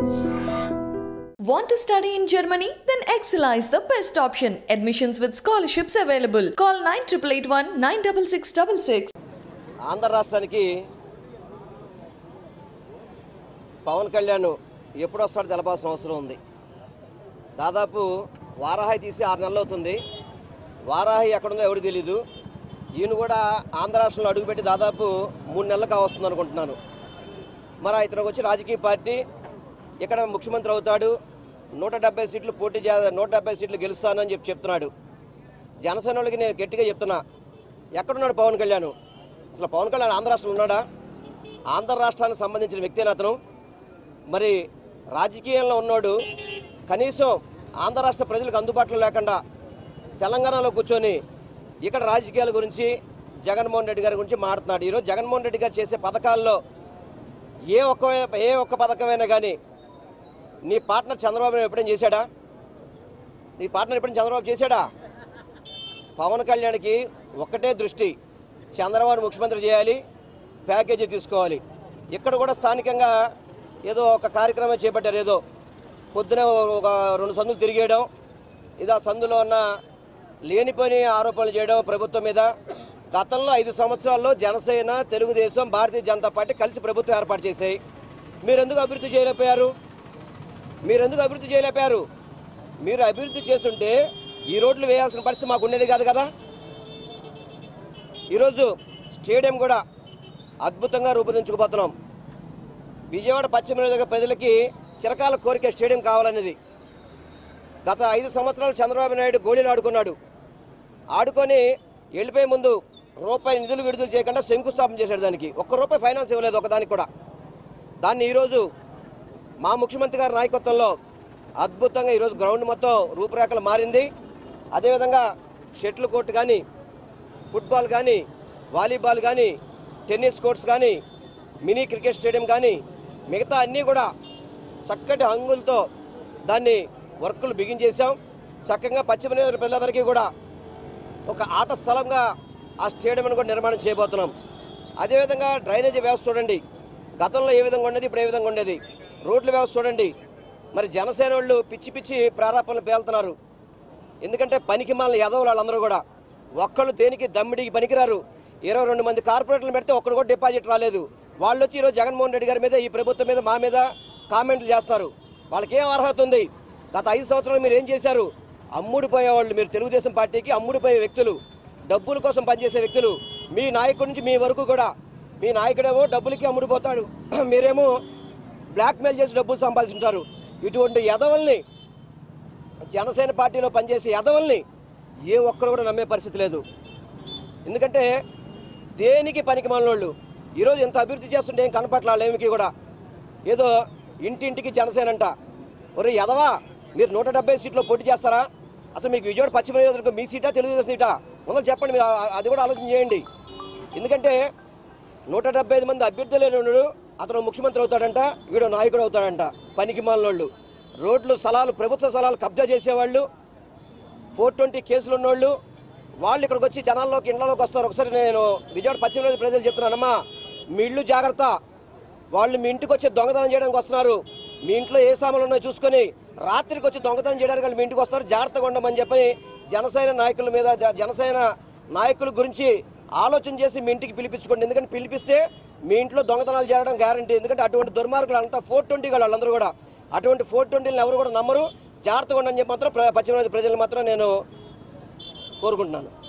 Want to study in Germany? Then Excella is the best option. Admissions with scholarships available. Call 9881 96666. Andhra రాష్ట్రానికి పవన్ కళ్యాణ్ ఎప్పుడు వస్తాడో తెలపాల్సిన అవసరం ఉంది దాదాపు వారాహి తీసి ఆరు నెలలు అవుతుంది వారాహి ఎక్కడుందో ఎవరికి తెలీదు ఈయన కూడా ఆంధ్ర రాష్ట్రంలో అడుగుపెట్టి దాదాపు మూడు నెలలు కావస్తుంది అనుకుంటున్నాను మరి ఇతనికి వచ్చి రాజకీయ పార్టీ ఇక్కడ ముఖ్యమంత్రి అవుతాడు నూట డెబ్బై సీట్లు పోటీ చే నూట డెబ్బై సీట్లు గెలుస్తానని చెప్పి చెప్తున్నాడు జనసేన వాళ్ళకి నేను గట్టిగా చెప్తున్నా ఎక్కడున్నాడు పవన్ కళ్యాణ్ అసలు పవన్ కళ్యాణ్ ఆంధ్ర రాష్ట్రంలో ఉన్నాడా ఆంధ్ర రాష్ట్రానికి సంబంధించిన వ్యక్తి అతను మరి రాజకీయంలో ఉన్నాడు కనీసం ఆంధ్ర రాష్ట్ర ప్రజలకు అందుబాటులో లేకుండా తెలంగాణలో కూర్చొని ఇక్కడ రాజకీయాల గురించి జగన్మోహన్ రెడ్డి గారి గురించి మాట్లాడుతున్నాడు ఈరోజు జగన్మోహన్ రెడ్డి గారు చేసే పథకాల్లో ఏ ఒక్క ఏ ఒక్క పథకమైనా కానీ నీ పార్ట్నర్ చంద్రబాబు నాయుడు ఎప్పుడైనా చేశాడా నీ పార్ట్నర్ ఎప్పుడైనా చంద్రబాబు చేశాడా పవన్ కళ్యాణ్కి ఒక్కటే దృష్టి చంద్రబాబు ముఖ్యమంత్రి చేయాలి ప్యాకేజీ తీసుకోవాలి ఇక్కడ కూడా స్థానికంగా ఏదో ఒక కార్యక్రమం చేపట్టారు ఏదో పొద్దున ఒక రెండు సందులు తిరిగేయడం ఇది ఆ సందులో ఉన్న లేనిపోని ఆరోపణలు చేయడం ప్రభుత్వం మీద గతంలో ఐదు సంవత్సరాల్లో జనసేన తెలుగుదేశం భారతీయ జనతా పార్టీ కలిసి ప్రభుత్వం ఏర్పాటు చేశాయి మీరు ఎందుకు అభివృద్ధి చేయలేకపోయారు మీరు ఎందుకు అభివృద్ధి చేయలేకపోయారు మీరు అభివృద్ధి చేస్తుంటే ఈ రోడ్లు వేయాల్సిన పరిస్థితి మాకు ఉండేది కాదు కదా ఈరోజు స్టేడియం కూడా అద్భుతంగా రూపొందించుకుపోతున్నాం విజయవాడ పశ్చిమ నియోజకవర్గ ప్రజలకి చిరకాల కోరిక స్టేడియం కావాలనేది గత ఐదు సంవత్సరాలు చంద్రబాబు నాయుడు గోళీలు ఆడుకున్నాడు ఆడుకొని వెళ్ళిపోయే ముందు రూపాయి నిధులు విడుదల చేయకుండా శంకుస్థాపన చేశాడు దానికి ఒక్క రూపాయి ఫైనాన్స్ ఇవ్వలేదు ఒకదానికి కూడా దాన్ని ఈరోజు మా ముఖ్యమంత్రి గారి నాయకత్వంలో అద్భుతంగా ఈరోజు గ్రౌండ్ మొత్తం రూపురేఖలు మారింది అదేవిధంగా షటిల్ కోర్టు కానీ ఫుట్బాల్ కానీ వాలీబాల్ కానీ టెన్నిస్ కోర్ట్స్ కానీ మినీ క్రికెట్ స్టేడియం కానీ మిగతా అన్నీ కూడా చక్కటి హంగులతో దాన్ని వర్కులు బిగించేశాం చక్కగా పశ్చిమ నియోజకవర్గ ప్రజలందరికీ కూడా ఒక ఆట స్థలంగా ఆ స్టేడియంను కూడా నిర్మాణం చేయబోతున్నాం అదేవిధంగా డ్రైనేజీ వ్యవస్థ చూడండి గతంలో ఏ విధంగా ఉండేది ఇప్పుడు ఏ విధంగా ఉండేది రోడ్ల వ్యవస్థ చూడండి మరి జనసేన వాళ్ళు పిచ్చి పిచ్చి ప్రారంభాలు పేలుతున్నారు ఎందుకంటే పనికి మాలిన యదవులు వాళ్ళందరూ కూడా ఒక్కళ్ళు దేనికి దమ్మిడికి పనికిరారు ఇరవై రెండు మంది కార్పొరేటర్లు పెడితే ఒక్కడు కూడా డిపాజిట్ రాలేదు వాళ్ళు వచ్చి ఈరోజు జగన్మోహన్ రెడ్డి గారి మీద ఈ ప్రభుత్వం మీద మా మీద కామెంట్లు చేస్తారు వాళ్ళకి ఏం అర్హత ఉంది గత ఐదు సంవత్సరాలు మీరు ఏం చేశారు అమ్ముడిపోయేవాళ్ళు మీరు తెలుగుదేశం పార్టీకి అమ్ముడిపోయే వ్యక్తులు డబ్బుల కోసం పనిచేసే వ్యక్తులు మీ నాయకుడి నుంచి మీ వరకు కూడా మీ నాయకుడేమో డబ్బులకి అమ్ముడిపోతాడు మీరేమో బ్లాక్మెయిల్ చేసి డబ్బులు సంపాదించుంటారు ఇటువంటి యదవల్ని జనసేన పార్టీలో పనిచేసే యదవల్ని ఏ ఒక్కరు కూడా నమ్మే పరిస్థితి లేదు ఎందుకంటే దేనికి పనికి మనోళ్ళు ఈరోజు ఎంత అభివృద్ధి చేస్తుంటే ఏం కనపట్ల ఏమికి కూడా ఏదో ఇంటింటికి జనసేన అంట ఒరే యదవా మీరు నూట డెబ్బై సీట్లో పోటీ చేస్తారా అసలు మీకు విజయవాడ పశ్చిమ నియోజకవర్గం మీ సీటా తెలుగుదేశం సీటా మొదలు చెప్పండి మీరు ఆ- అది కూడా ఆలోచన చేయండి ఎందుకంటే నూట డెబ్బై ఐదు మంది అభ్యర్థులు ఉన్నాడు అతను ముఖ్యమంత్రి అవుతాడంట వీడు నాయకుడు అవుతాడంట పనికి మాలినోళ్ళు రోడ్లు స్థలాలు ప్రభుత్వ స్థలాలు కబ్జా చేసేవాళ్ళు ఫోర్ ట్వంటీ కేసులు ఉన్నోళ్ళు వాళ్ళు ఇక్కడికి వచ్చి జనాల్లోకి ఇళ్లలోకి వస్తారు ఒకసారి నేను విజయవాడ పశ్చిమ గోదావరి ప్రజలు చెప్తున్నానమ్మా మీ ఇల్లు జాగ్రత్త వాళ్ళు మీ ఇంటికి వచ్చి దొంగతనం చేయడానికి వస్తున్నారు మీ ఇంట్లో ఏ సామాన్లు ఉన్నాయో చూసుకొని రాత్రికి వచ్చి దొంగతనం చేయడానికి వాళ్ళు మీ ఇంటికి వస్తారు జాగ్రత్తగా ఉండమని చెప్పని జనసేన నాయకుల మీద జ- జనసేన నాయకుల గురించి ఆలోచన చేసి మీ ఇంటికి పిలిపించుకోండి ఎందుకంటే పిలిపిస్తే మీ ఇంట్లో దొంగతనాలు చేయడం గ్యారంటీ ఎందుకంటే అటువంటి దుర్మార్గులు అంతా ఫోర్ ట్వంటీ వాళ్ళు వాళ్ళందరూ కూడా అటువంటి ఫోర్ ట్వంటీలను ఎవరు కూడా నమ్మరు జాగ్రత్తగా ఉండని చెప్పి మాత్రం ప్ర- పశ్చిమ గోదావరి ప్రజలు మాత్రం నేను కోరుకుంటున్నాను